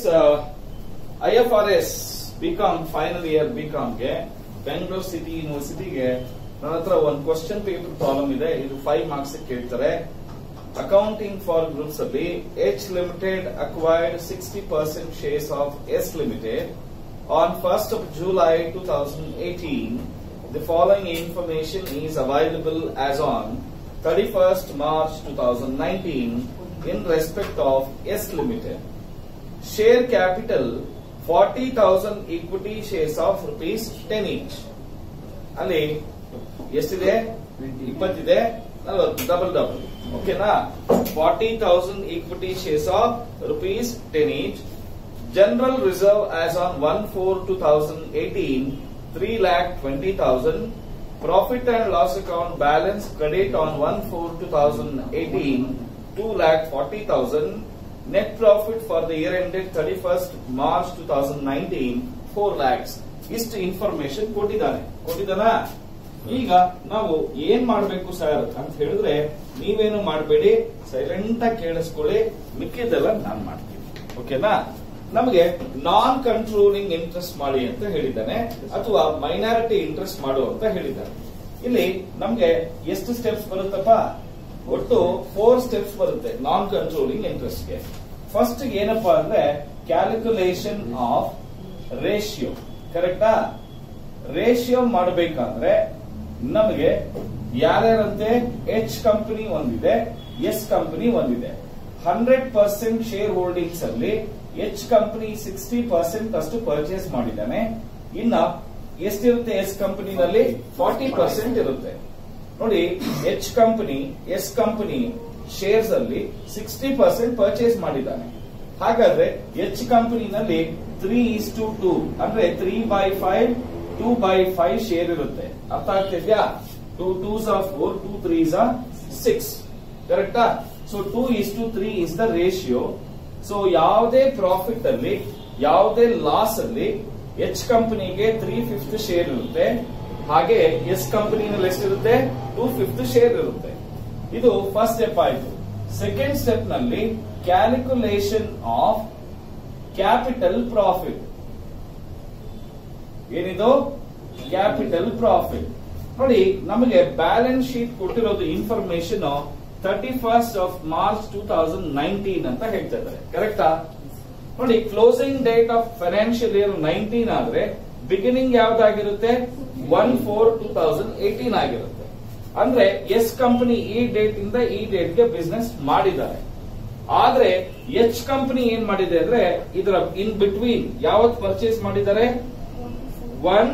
I F R S BCom final year ಬಿಕಾಮ್ಗೆ Bengaluru city ಯೂನಿವರ್ಸಿಟಿಗೆ ನನ್ನ ಹತ್ರ ಒಂದು ಕ್ವಶನ್ ಪೇಪರ್ ಪ್ರಾಬ್ಲಮ್ ಇದೆ ಇದು ಫೈವ್ ಮಾರ್ಕ್ಸ್ ಕೇಳ್ತಾರೆ ಅಕೌಂಟಿಂಗ್ ಫಾರ್ ಗ್ರೂಪ್ಸ್ ಅಲ್ಲಿ H limited acquired sixty percent shares of S limited on first of July two thousand eighteen the following information is available as on 31st March 2019 in respect of S Limited. Share capital 40,000 equity shares of rupees 10 each. ಅಲ್ಲಿ ಎಷ್ಟಿದೆ ಇಪ್ಪತ್ತಿದೆ ನಲವತ್ತು double double ಓಕೆನಾ forty thousand equity shares of rupees ten each general reserve as on one four two thousand eighteen three lakh twenty thousand Profit and loss account balance credit on 1-4-2018, 2 lakh 40,000. Net profit for the year ended 31st March 2019, 4 lakhs. ಇಷ್ಟು information ಕೊಟ್ಟಿದ್ದಾನೆ ಕೊಟ್ಟಿದ್ದಾನ ಈಗ ನಾವು ಏನ್ ಮಾಡ್ಬೇಕು sir ಅಂತ ಹೇಳಿದ್ರೆ ನೀವೇನು ಮಾಡಬೇಡಿ ಸೈಲೆಂಟ್ ಆಗಿ ಕೇಳಿಸ್ಕೊಳ್ಳಿ ಮಿಕ್ಕಿದ್ದೆಲ್ಲ ನಾನ್ ಮಾಡ್ತೀನಿ ಓಕೆನಾ ನಮಗೆ ನಾನ್ ಕಂಟ್ರೋಲಿಂಗ್ ಇಂಟ್ರೆಸ್ಟ್ ಮಾಡಿ ಅಂತ ಹೇಳಿದ್ದಾನೆ ಅಥವಾ ಮೈನಾರಿಟಿ ಇಂಟ್ರೆಸ್ಟ್ ಮಾಡು ಅಂತ ಹೇಳಿದ್ದಾನೆ ಇಲ್ಲಿ ನಮ್ಗೆ ಎಷ್ಟು ಸ್ಟೆಪ್ಸ್ ಬರುತ್ತಪ್ಪ ಒಟ್ಟು ಫೋರ್ ಸ್ಟೆಪ್ಸ್ ಬರುತ್ತೆ ನಾನ್ ಕಂಟ್ರೋಲಿಂಗ್ ಇಂಟ್ರೆಸ್ಟ್ಗೆ ಫಸ್ಟ್ ಏನಪ್ಪಾ ಅಂದ್ರೆ ಕ್ಯಾಲ್ಕುಲೇಷನ್ ಆಫ್ ರೇಷಿಯೋ ಕರೆಕ್ಟಾ ರೇಷಿಯೋ ಮಾಡಬೇಕಂದ್ರೆ ನಮಗೆ ಯಾರ್ಯಾರಂತೆ ಎಚ್ ಕಂಪನಿ ಒಂದಿದೆ ಎಸ್ ಕಂಪನಿ ಒಂದಿದೆ ಹಂಡ್ರೆಡ್ ಪರ್ಸೆಂಟ್ ಶೇರ್ ಹೋಲ್ಡಿಂಗ್ಸ್ ಅಲ್ಲಿ ಎಚ್ ಕಂಪನಿ ಸಿಕ್ಸ್ಟಿ ಪರ್ಸೆಂಟ್ ಅಷ್ಟು ಪರ್ಚೇಸ್ ಮಾಡಿದ್ದಾನೆ ಇನ್ನ ಎಷ್ಟಿರುತ್ತೆ ಎಸ್ ಕಂಪನಿನಲ್ಲಿ ಫಾರ್ಟಿ ಪರ್ಸೆಂಟ್ ಇರುತ್ತೆ ನೋಡಿ H company S company shares ಅಲ್ಲಿ ಸಿಕ್ಸ್ಟಿ ಪರ್ಸೆಂಟ್ ಪರ್ಚೇಸ್ ಮಾಡಿದ್ದಾನೆ ಹಾಗಾದ್ರೆ ಎಚ್ ಕಂಪನಿನಲ್ಲಿ ತ್ರೀ ಇಸ್ ಟು ಟೂ ಅಂದ್ರೆ three by five two by five share ಇರುತ್ತೆ ಅರ್ಥ ಆಗ್ತಿದ್ಯಾ two twos are four two threes are six ಕರೆಕ್ಟಾ so two is to three is the ratio so ಯಾವುದೇ profit ಅಲ್ಲಿ ಯಾವುದೇ ಲಾಸ್ ಅಲ್ಲಿ ಎಚ್ ಕಂಪನಿಗೆ ತ್ರೀ ಫಿಫ್ತ್ ಶೇರ್ ಇರುತ್ತೆ ಹಾಗೆ ಎಸ್ ಕಂಪನಿನಲ್ಲಿ ಎಷ್ಟಿರುತ್ತೆ ಟೂ ಫಿಫ್ತ್ ಶೇರ್ ಇರುತ್ತೆ ಇದು ಫಸ್ಟ್ ಸ್ಟೆಪ್ ಆಯ್ತು ಸೆಕೆಂಡ್ ಸ್ಟೆಪ್ ನಲ್ಲಿ ಕ್ಯಾಲ್ಕುಲೇಷನ್ ಆಫ್ ಕ್ಯಾಪಿಟಲ್ ಪ್ರಾಫಿಟ್ ಏನಿದು ಕ್ಯಾಪಿಟಲ್ ಪ್ರಾಫಿಟ್ ನೋಡಿ ನಮಗೆ ಬ್ಯಾಲೆನ್ಸ್ ಶೀಟ್ ಕೊಟ್ಟಿರೋದು information thirty first of March two thousand nineteen ಅಂತ ಹೇಳ್ತಾ ಇದ್ದಾರೆ ಕರೆಕ್ಟಾ ನೋಡಿ closing date of financial year nineteen ಆದ್ರೆ ಬಿಗಿನಿಂಗ್ ಯಾವ್ದಾಗಿರುತ್ತೆ one four two thousand eighteen ಆಗಿರುತ್ತೆ ಅಂದ್ರೆ ಎಸ್ ಕಂಪನಿ ಈ ಡೇಟ್ ಇಂದ ಈ ಡೇಟ್ಗೆ ಬಿಸ್ನೆಸ್ ಮಾಡಿದ್ದಾರೆ ಆದ್ರೆ ಎಚ್ ಕಂಪನಿ ಏನ್ ಮಾಡಿದೆ ಅಂದ್ರೆ ಇದರ ಇನ್ ಬಿಟ್ವೀನ್ ಯಾವತ್ ಪರ್ಚೇಸ್ ಮಾಡಿದ್ದಾರೆ ಒನ್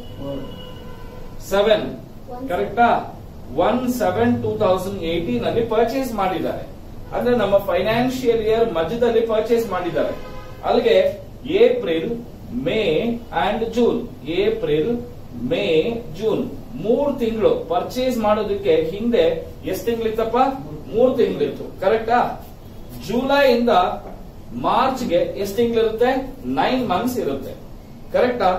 ಸೆವೆನ್ ಕರೆಕ್ಟಾ one seven two thousand eighteen ಅಲ್ಲಿ ಪರ್ಚೇಸ್ ಮಾಡಿದ್ದಾರೆ ಅಂದ್ರೆ ನಮ್ಮ ಫೈನಾನ್ಷಿಯಲ್ ಇಯರ್ ಮಧ್ಯದಲ್ಲಿ ಪರ್ಚೇಸ್ ಮಾಡಿದ್ದಾರೆ ಅಲ್ಲಿಗೆ April May and June April May June ಮೂರ್ ತಿಂಗಳು ಪರ್ಚೇಸ್ ಮಾಡೋದಕ್ಕೆ ಹಿಂದೆ ಎಷ್ಟು ತಿಂಗಳಿತ್ತಪ್ಪ ಮೂರ್ ತಿಂಗಳಿತ್ತು ಕರೆಕ್ಟಾ ಜುಲೈ ಇಂದ ಮಾರ್ಚ್ಗೆ ಎಷ್ಟು ತಿಂಗಳಿರುತ್ತೆ ನೈನ್ ಮಂತ್ಸ್ ಇರುತ್ತೆ ಕರೆಕ್ಟಾ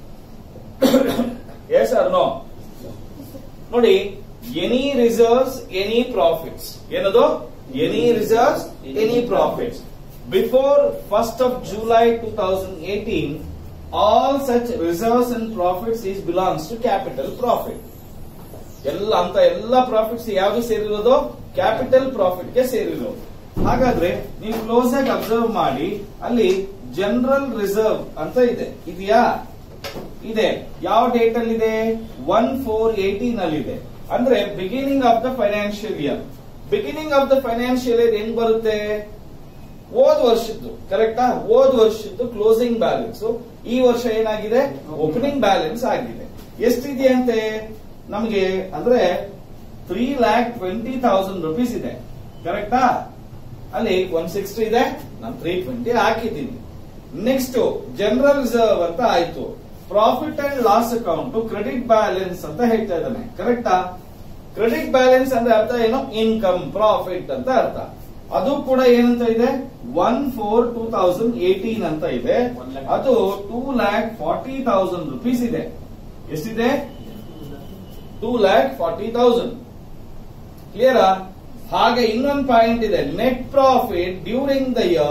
ಎಸ್ ಆರ್ ನೋ ನೋಡಿ ಎನಿ ರಿಸರ್ವ್ಸ್ ಎನಿ ಪ್ರಾಫಿಟ್ಸ್ ಏನದು any reserves any profits before first of July two thousand eighteen all such reserves and profits is belongs to capital profit ಎಲ್ಲ ಅಂತ ಎಲ್ಲ profits ಯಾವ್ದು ಸೇರಿರೋದು capital profit ಗೆ ಸೇರಿರೋದು ಹಾಗಾದ್ರೆ ನೀವು close ಆಗಿ ಅಬ್ಸರ್ವ್ ಮಾಡಿ ಅಲ್ಲಿ ಜನರಲ್ ರಿಸರ್ವ್ ಅಂತ ಇದೆ ಇದೆಯಾ ಇದೆ ಯಾವ ಡೇಟ್ ಅಲ್ಲಿ ಇದೆ ಒನ್ ಫೋರ್ ಏಟೀನ್ ಅಲ್ಲಿ ಇದೆ ಅಂದ್ರೆ beginning of the financial year beginning of the financial year ಹೆಂಗ್ ಬರುತ್ತೆ ಹೋದ್ ವರ್ಷದ್ದು ಕರೆಕ್ಟಾ ಹೋದ್ ವರ್ಷದ್ದು ಕ್ಲೋಸಿಂಗ್ ಬ್ಯಾಲೆನ್ಸ್ ಈ ವರ್ಷ ಏನಾಗಿದೆ ಓಪನಿಂಗ್ ಬ್ಯಾಲೆನ್ಸ್ ಆಗಿದೆ ಎಷ್ಟಿದೆಯಂತೆ ನಮಗೆ ಅಂದ್ರೆ three lakh twenty thousand rupees ಇದೆ ಕರೆಕ್ಟಾ ಅಲ್ಲಿ ಒನ್ ಸಿಕ್ಸ್ಟಿ ಇದೆ ನಾನು ತ್ರೀ ಟ್ವೆಂಟಿ ಹಾಕಿದ್ದೀನಿ ನೆಕ್ಸ್ಟ್ ಜನರಲ್ ರಿಸರ್ವ್ ಅಂತ ಆಯ್ತು profit and loss account credit balance ಅಂತ ಹೇಳ್ತಾ ಇದ್ದಾನೆ ಕರೆಕ್ಟಾ ಕ್ರೆಡಿಟ್ ಬ್ಯಾಲೆನ್ಸ್ ಅಂದ್ರೆ ಅರ್ಥ ಏನು ಇನ್ಕಮ್ ಪ್ರಾಫಿಟ್ ಅಂತ ಅರ್ಥ ಅದು ಕೂಡ ಏನಂತ ಇದೆ one four two thousand eighteen ಅಂತ ಇದೆ ಅದು two lakh forty thousand rupees ಇದೆ ಎಷ್ಟಿದೆ ಟೂ ಲ್ಯಾಕ್ ಫಾರ್ಟಿ ತೌಸಂಡ್ ಕ್ಲಿಯರಾ ಹಾಗೆ ಇನ್ನೊಂದು ಪಾಯಿಂಟ್ ಇದೆ net profit during the year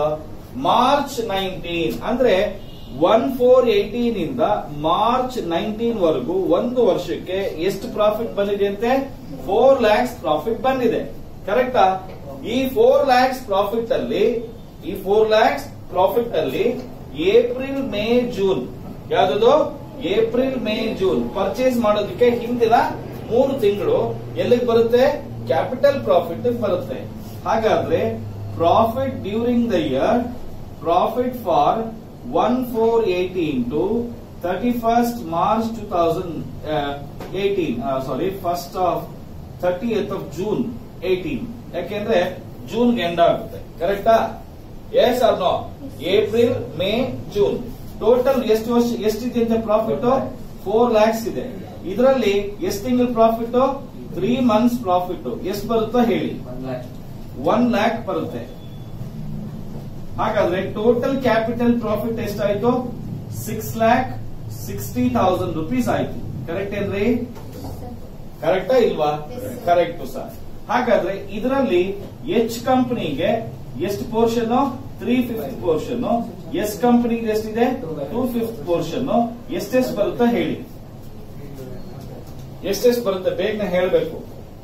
March nineteen ಅಂದ್ರೆ ಒನ್ ಫೋರ್ ಏಟೀನ್ ಇಂದ ಮಾರ್ಚ್ ನೈನ್ಟೀನ್ ವರೆಗೂ ಒಂದು ವರ್ಷಕ್ಕೆ ಎಷ್ಟು ಪ್ರಾಫಿಟ್ ಬಂದಿದೆ ಅಂತೆ ಫೋರ್ ಲ್ಯಾಕ್ಸ್ ಪ್ರಾಫಿಟ್ ಬಂದಿದೆ ಕರೆಕ್ಟಾ ಈ ಫೋರ್ ಲ್ಯಾಕ್ಸ್ ಪ್ರಾಫಿಟ್ ಅಲ್ಲಿ ಈ ಫೋರ್ ಲ್ಯಾಕ್ಸ್ ಪ್ರಾಫಿಟ್ ಅಲ್ಲಿ ಏಪ್ರಿಲ್ ಮೇ ಜೂನ್ ಯಾವ್ದು ಏಪ್ರಿಲ್ ಮೇ ಜೂನ್ ಪರ್ಚೇಸ್ ಮಾಡೋದಕ್ಕೆ ಹಿಂದಿನ ಮೂರು ತಿಂಗಳು ಎಲ್ಲಿಗೆ ಬರುತ್ತೆ ಕ್ಯಾಪಿಟಲ್ ಪ್ರಾಫಿಟ್ ಬರುತ್ತೆ ಹಾಗಾದ್ರೆ profit during the year profit for one four eighteen to thirty first March two thousand eighteen sorry first of thirty of June eighteen ಯಾಕೆಂದ್ರೆ ಜೂನ್ ಎಂಡ್ ಆಗುತ್ತೆ ಕರೆಕ್ಟಾ yes or no April May June total ಎಷ್ಟು ವರ್ಷ ಎಷ್ಟಿದೆ ಅಂತ profit four lakhs ಇದೆ ಇದರಲ್ಲಿ ಎಷ್ಟು ತಿಂಗಳ ಪ್ರಾಫಿಟ್ ತ್ರೀ ಮಂತ್ಸ್ ಪ್ರಾಫಿಟ್ ಎಷ್ಟು ಬರುತ್ತೋ ಹೇಳಿ ಒನ್ ಲ್ಯಾಕ್ ಬರುತ್ತೆ ಹಾಗಾದ್ರೆ ಟೋಟಲ್ ಕ್ಯಾಪಿಟಲ್ ಪ್ರಾಫಿಟ್ ಎಷ್ಟಾಯ್ತು six lakh sixty thousand rupees ಆಯ್ತು ಕರೆಕ್ಟ್ ಏನ್ರಿ ಕರೆಕ್ಟಾ ಇಲ್ವಾ Yes, sir. ಕರೆಕ್ಟ್ ಸರ್ ಹಾಗಾದ್ರೆ ಇದರಲ್ಲಿ ಎಚ್ ಕಂಪನಿಗೆ ಎಷ್ಟು portion three fifth portion S ಕಂಪನಿಗೆ ಎಷ್ಟಿದೆ ಟೂ ಫಿಫ್ತ್ ಪೋರ್ಷನ್ ಎಷ್ಟೆಷ್ಟು ಬರುತ್ತಾ ಹೇಳಿ ಎಷ್ಟೆಷ್ಟು ಬರುತ್ತೆ ಬೇಗನೆ ಹೇಳಬೇಕು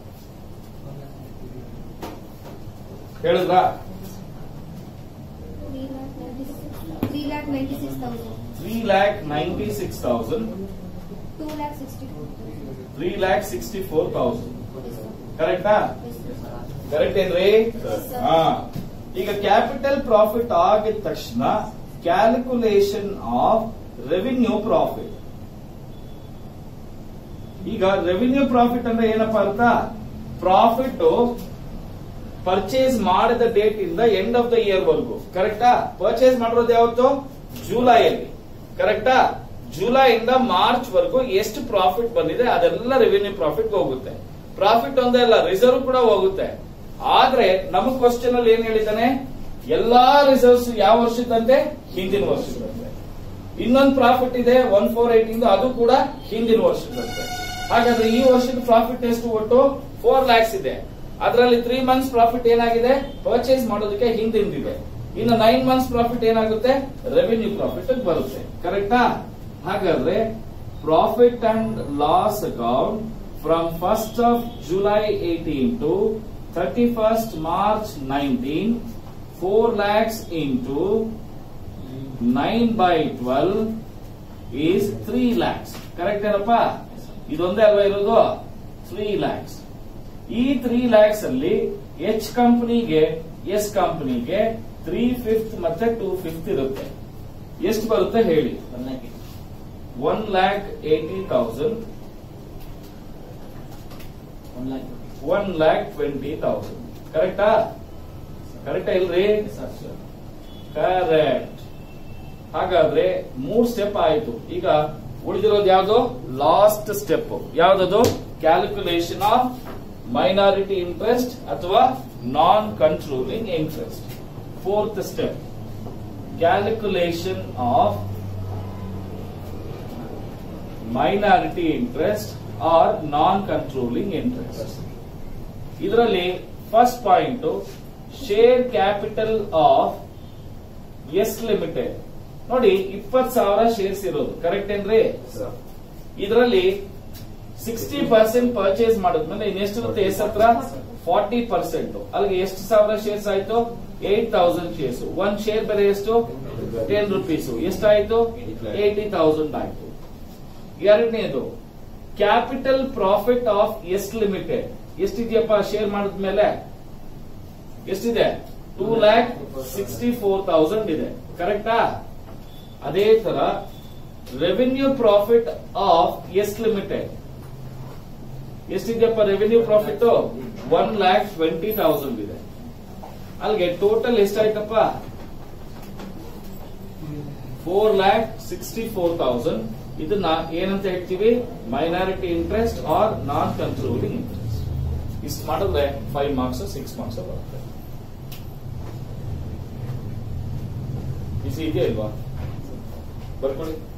ಹೇಳಿದ್ರಾ Three lakh ninety-six thousand. Three lakh ninety six thousand Two lakh sixty-four. Three lakh sixty four thousand Yes, sir. ಕರೆಕ್ಟಾ Yes, sir. ಕರೆಕ್ಟ್ ಏನ್ರಿ Yes, sir. ಹಾ ಈಗ ಕ್ಯಾಪಿಟಲ್ ಪ್ರಾಫಿಟ್ ಆಗಿದ ತಕ್ಷಣ ಕ್ಯಾಲ್ಕುಲೇಷನ್ ಆಫ್ ರೆವಿನ್ಯೂ ಪ್ರಾಫಿಟ್ ಈಗ ರೆವಿನ್ಯೂ ಪ್ರಾಫಿಟ್ ಅಂದ್ರೆ ಏನಪ್ಪಾ ಅರ್ಥ ಪ್ರಾಫಿಟ್ ಪರ್ಚೇಸ್ ಮಾಡಿದ ಡೇಟ್ ಇಂದ ಎಂಡ್ ಆಫ್ ದ ಇಯರ್ ವರೆಗೂ ಕರೆಕ್ಟಾ ಪರ್ಚೇಸ್ ಮಾಡಿರೋದು ಯಾವತ್ತು ಜುಲೈಯಲ್ಲಿ ಕರೆಕ್ಟಾ ಜುಲೈ ಇಂದ ಮಾರ್ಚ್ ವರೆಗೂ ಎಷ್ಟು ಪ್ರಾಫಿಟ್ ಬಂದಿದೆ ಅದೆಲ್ಲ ರೆವಿನ್ಯೂ ಪ್ರಾಫಿಟ್ ಹೋಗುತ್ತೆ ಪ್ರಾಫಿಟ್ ಒಂದೇ ಅಲ್ಲ ರಿಸರ್ವ್ ಕೂಡ ಹೋಗುತ್ತೆ ಆದ್ರೆ ನಮ್ಮ ಕ್ವಶನ್ ಅಲ್ಲಿ ಏನ್ ಹೇಳಿದ್ದಾನೆ ಎಲ್ಲಾ ರಿಸರ್ವ್ಸ್ ಯಾವ ವರ್ಷದಂತೆ ಹಿಂದಿನ ವರ್ಷದಂತೆ ಇನ್ನೊಂದು ಪ್ರಾಫಿಟ್ ಇದೆ ಒನ್ ಫೋರ್ ಏಟ್ ಇಂದ ಅದು ಕೂಡ ಹಿಂದಿನ ವರ್ಷದಂತೆ ಹಾಗಾದ್ರೆ ಈ ವರ್ಷದ ಪ್ರಾಫಿಟ್ ಎಷ್ಟು ಒಟ್ಟು ಫೋರ್ ಲ್ಯಾಕ್ಸ್ ಇದೆ ಅದರಲ್ಲಿ ತ್ರೀ ಮಂತ್ಸ್ ಪ್ರಾಫಿಟ್ ಏನಾಗಿದೆ ಪರ್ಚೇಸ್ ಮಾಡೋದಕ್ಕೆ ಹಿಂದಿಂದಿದೆ ಇನ್ನು ನೈನ್ ಮಂತ್ಸ್ ಪ್ರಾಫಿಟ್ ಏನಾಗುತ್ತೆ ರೆವಿನ್ಯೂ ಪ್ರಾಫಿಟ್ ಬರುತ್ತೆ ಕರೆಕ್ಟಾ ಹಾಗಾದ್ರೆ profit and loss account from first of July eighteen to thirty first March nineteen four lakhs into nine by twelve is three lakhs correct ಏನಪ್ಪ ಇದೊಂದೇ ಅಲ್ವಾ ಇರೋದು ತ್ರೀ ಲ್ಯಾಕ್ಸ್ ಈ ತ್ರೀ ಲ್ಯಾಕ್ಸ್ ಅಲ್ಲಿ ಎಚ್ ಕಂಪನಿಗೆ ಎಸ್ ಕಂಪನಿಗೆ ತ್ರೀ ಫಿಫ್ತ್ ಮತ್ತೆ ಟೂ ಫಿಫ್ತ್ ಇರುತ್ತೆ ಎಷ್ಟು ಬರುತ್ತೆ ಹೇಳಿ one lakh eighty thousand one lakh twenty thousand ಕರೆಕ್ಟಾ ಕರೆಕ್ಟಾ ಇಲ್ರಿ ಕರೆಕ್ಟ್ ಹಾಗಾದ್ರೆ ಮೂರ್ ಸ್ಟೆಪ್ ಆಯ್ತು ಈಗ ಉಳಿದಿರೋದು ಯಾವ್ದು ಲಾಸ್ಟ್ ಸ್ಟೆಪ್ ಯಾವ್ದದು ಕ್ಯಾಲ್ಕುಲೇಷನ್ ಆಫ್ ಮೈನಾರಿಟಿ ಇಂಟ್ರೆಸ್ಟ್ ಅಥವಾ non controlling interest fourth step calculation of minority interest or non controlling interest ಇದರಲ್ಲಿ first point share capital of S limited ನೋಡಿ ಇಪ್ಪತ್ ಸಾವಿರ ಶೇರ್ಸ್ ಇರೋದು ಕರೆಕ್ಟ್ ಏನ್ರಿ ಇದರಲ್ಲಿ ಸಿಕ್ಸ್ಟಿ ಪರ್ಸೆಂಟ್ ಪರ್ಚೇಸ್ ಮಾಡಿದ್ಮೇಲೆ ಇನ್ನೆಷ್ಟಿರುತ್ತೆ ಎಸ್ ಹತ್ರ ಫಾರ್ಟಿ ಪರ್ಸೆಂಟ್ ಅಲ್ಲಿಗೆ ಎಷ್ಟು ಸಾವಿರ ಶೇರ್ಸ್ ಆಯ್ತು ಏಟ್ ತೌಸಂಡ್ ಶೇರ್ಸ್ ಒಂದ್ ಶೇರ್ ಬೆಲೆ ಎಷ್ಟು ಟೆನ್ ರುಪೀಸ್ ಎಷ್ಟಾಯ್ತು ಏಟಿ ತೌಸಂಡ್ ಆಯ್ತು ಎರಡನೇದು capital profit of S limited ಎಷ್ಟಿದೆಯಪ್ಪ ಶೇರ್ ಮಾಡಿದ್ಮೇಲೆ ಎಷ್ಟಿದೆ two lakh sixty four thousand ಇದೆ ಕರೆಕ್ಟಾ ಅದೇ ತರ revenue profit of S limited ಎಷ್ಟಿದೆಯಪ್ಪ revenue profit one lakh twenty thousand ಇದೆ ಅಲ್ಲಿಗೆ ಟೋಟಲ್ ಎಷ್ಟಾಯ್ತಪ್ಪ four lakh sixty four thousand ಇದನ್ನ ಏನಂತ ಹೇಳ್ತೀವಿ minority interest or non controlling interest ಇಷ್ಟು ಮಾಡಿದ್ರೆ ಫೈವ್ ಮಾರ್ಕ್ಸ್ ಸಿಕ್ಸ್ ಮಾರ್ಕ್ಸ್ ಬರುತ್ತೆ ಬಿಸಿ ಇದೆಯಾ ಇಲ್ವಾ ಬರ್ಕೊಳ್ಳಿ